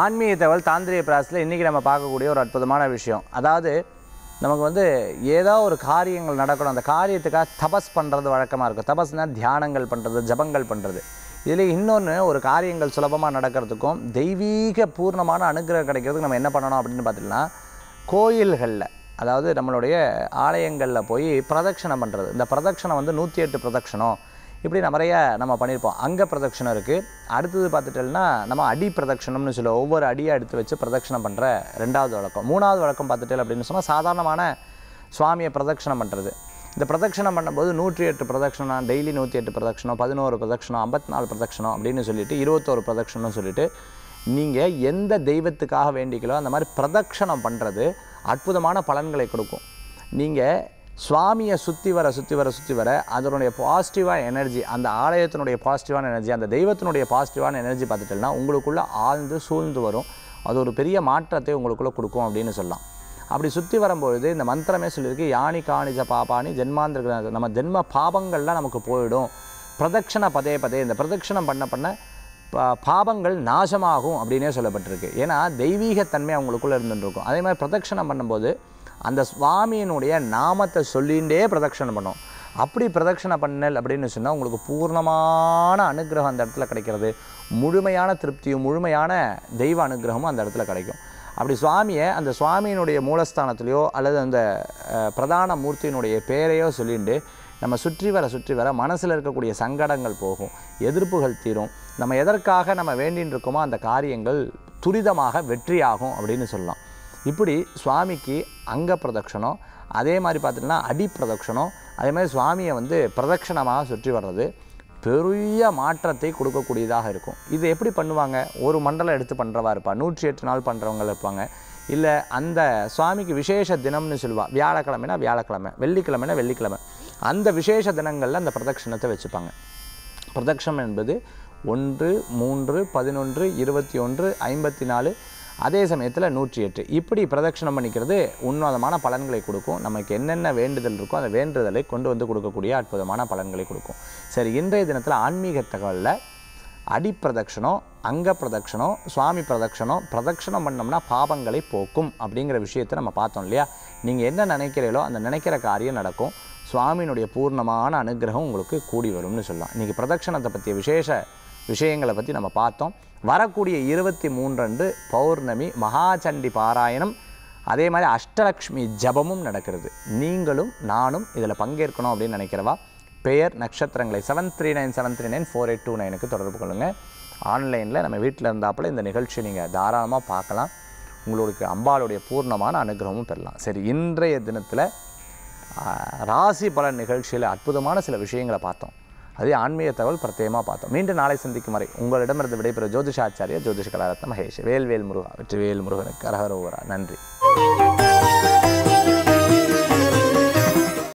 ஆன்மீக தகவல் தாந்திரிய பிராஸில் இன்றைக்கி நம்ம பார்க்கக்கூடிய ஒரு அற்புதமான விஷயம் அதாவது நமக்கு வந்து ஏதோ ஒரு காரியங்கள் நடக்கணும் அந்த காரியத்துக்காக தபஸ் பண்ணுறது வழக்கமாக இருக்கும் தபஸ்னால் தியானங்கள் பண்ணுறது ஜபங்கள் பண்ணுறது இதில் இன்னொன்று ஒரு காரியங்கள் சுலபமாக நடக்கிறதுக்கும் தெய்வீக பூர்ணமான அனுகிரகம் கிடைக்கிறதுக்கு நம்ம என்ன பண்ணணும் அப்படின்னு பார்த்தீங்கன்னா கோயில்களில் அதாவது நம்மளுடைய ஆலயங்களில் போய் பிரதட்சணம் பண்ணுறது இந்த பிரதட்சணம் வந்து நூற்றி எட்டு பிரதட்சணம் இப்படி நிறைய நம்ம பண்ணியிருப்போம் அங்க பிரதட்சணம் இருக்குது அடுத்தது பார்த்துட்டோம்னா நம்ம அடி பிரதட்சணம்னு சொல்லுவோம் ஒவ்வொரு அடியை எடுத்து வச்சு பிரதட்சணம் பண்ணுற ரெண்டாவது வழக்கம் மூணாவது வழக்கம் பார்த்துட்டேன் அப்படின்னு சொன்னால் சாதாரணமான சுவாமியை பிரதட்சணம் பண்ணுறது இந்த பிரதட்சணம் பண்ணும்போது நூற்றி எட்டு பிரதட்சணம் டெய்லி நூற்றி எட்டு பிரதட்சணம் பதினோரு பிரதட்சணம் ஐம்பத்தி நாலு பிரதட்சணம் அப்படின்னு சொல்லிட்டு இருபத்தோரு பிரதட்சணம்னு சொல்லிட்டு நீங்கள் எந்த தெய்வத்துக்காக வேண்டிக்கலோ அந்த மாதிரி பிரதட்சணம் பண்ணுறது அற்புதமான பலன்களை கொடுக்கும் நீங்கள் சுவாமியை சுற்றி வர சுற்றி வர சுற்றி வர அதனுடைய பாசிட்டிவான எனர்ஜி அந்த ஆலயத்தினுடைய பாசிட்டிவான எனர்ஜி அந்த தெய்வத்தினுடைய பாசிட்டிவான எனர்ஜி பார்த்துட்டோம்னா உங்களுக்குள்ளே ஆழ்ந்து சூழ்ந்து வரும் அது ஒரு பெரிய மாற்றத்தை உங்களுக்குள்ளே கொடுக்கும் அப்படின்னு சொல்லலாம் அப்படி சுற்றி வரும்பொழுது இந்த மந்திரமே சொல்லியிருக்கு யானி காணிஜ பாபானி ஜென்மாந்திர நம்ம ஜென்ம பாபங்கள்லாம் நமக்கு போயிடும் பிரதட்சண பதே பதே இந்த பிரதட்சணம் பண்ண பண்ண பா- பாபங்கள் நாசமாகும் அப்படின்னே சொல்லப்பட்டிருக்கு ஏன்னா தெய்வீகத்தன்மை அவங்களுக்குள்ளே இருந்துருக்கும் அதே மாதிரி பிரதட்சணம் பண்ணும்போது அந்த சுவாமியினுடைய நாமத்தை சொல்லிகிட்டே பிரதட்சணம் பண்ணும் அப்படி பிரதட்சணம் பண்ணல் அப்படின்னு சொன்னால் உங்களுக்கு பூர்ணமான அனுகிரகம் அந்த இடத்துல கிடைக்கிறது முழுமையான திருப்தியும் முழுமையான தெய்வ அனுகிரகமும் அந்த இடத்துல கிடைக்கும் அப்படி சுவாமியை அந்த சுவாமியினுடைய மூலஸ்தானத்திலையோ அல்லது அந்த அஹ், பிரதான மூர்த்தியினுடைய பேரையோ சொல்லிட்டு நம்ம சுற்றி வர சுற்றி வர மனசில் இருக்கக்கூடிய சங்கடங்கள் போகும் எதிர்ப்புகள் தீரும் நம்ம எதற்காக நம்ம வேண்டின்னு இருக்கோமோ அந்த காரியங்கள் துரிதமாக வெற்றியாகும் அப்படின்னு சொல்லலாம் இப்படி சுவாமிக்கு அங்க பிரதட்சணம் அதே மாதிரி பார்த்திங்கன்னா அடி பிரதட்சணம் அதே மாதிரி சுவாமியை வந்து பிரதட்சணமாக சுற்றி வர்றது பெரிய மாற்றத்தை கொடுக்கக்கூடியதாக இருக்கும் இது எப்படி பண்ணுவாங்க ஒரு மண்டலம் எடுத்து பண்ணுறவா இருப்பா நூற்றி எட்டு நாள் பண்ணுறவங்க இருப்பாங்க இல்லை அந்த சுவாமிக்கு விசேஷ தினம்னு சொல்லுவா வியாழக்கிழமைனா வியாழக்கிழமை வெள்ளிக்கிழமைனா வெள்ளிக்கிழமை அந்த விசேஷ தினங்களில் அந்த பிரதட்சணத்தை வச்சுப்பாங்க பிரதட்சணம் என்பது ஒன்று மூன்று பதினொன்று இருபத்தி ஒன்று ஐம்பத்தி நாலு அதே சமயத்தில் நூற்றி எட்டு இப்படி பிரதட்சணம் பண்ணிக்கிறது உன்னதமான பலன்களை கொடுக்கும் நமக்கு என்னென்ன வேண்டுதல் இருக்கோ அந்த வேண்டுதலை கொண்டு வந்து கொடுக்கக்கூடிய அற்புதமான பலன்களை கொடுக்கும் சரி இன்றைய தினத்தில் ஆன்மீக தகவலில் அடி பிரதட்சணம் அங்க பிரதட்சணம் சுவாமி பிரதட்சணம் பிரதட்சணம் பண்ணோம்னா பாபங்களை போக்கும் அப்படிங்கிற விஷயத்தை நம்ம பார்த்தோம் இல்லையா நீங்கள் என்ன நினைக்கிறீங்களோ அந்த நினைக்கிற காரியம் நடக்கும் சுவாமியினுடைய பூர்ணமான அனுகிரகம் உங்களுக்கு கூடி வரும்னு சொல்லலாம் இன்றைக்கி பிரதட்சணத்தை பற்றிய விசேஷ விஷயங்களை பற்றி நம்ம பார்த்தோம் வரக்கூடிய இருபத்தி மூன்றன்று பௌர்ணமி மகாசண்டி பாராயணம் அதே மாதிரி அஷ்டலக்ஷ்மி ஜபமும் நடக்கிறது நீங்களும் நானும் இதில் பங்கேற்கணும் அப்படின்னு நினைக்கிறவா பெயர் நட்சத்திரங்களை seven three nine seven three nine four eight two நைனுக்கு தொடர்பு கொள்ளுங்கள் ஆன்லைனில் நம்ம வீட்டில் இருந்தாப்புல இந்த நிகழ்ச்சியை நீங்கள் தாராளமாக பார்க்கலாம் உங்களுக்கு அம்பாளுடைய பூர்ணமான அனுகிரகமும் பெறலாம் சரி இன்றைய தினத்தில் ராசி பலன் நிகழ்ச்சியில் அற்புதமான சில விஷயங்களை பார்த்தோம் அதே ஆன்மீக தகவல் பிரத்யேகமாக பார்த்தோம் மீண்டும் நாளை சந்திக்கும் வரை உங்களிடமிருந்து விடைபெற ஜோதிஷாச்சாரிய ஜோதிஷ கலாரத்ன மகேஷ் வேல்வேல் முருகா வெற்றி வேல் முருகனுக்கு அரகரோகரா நன்றி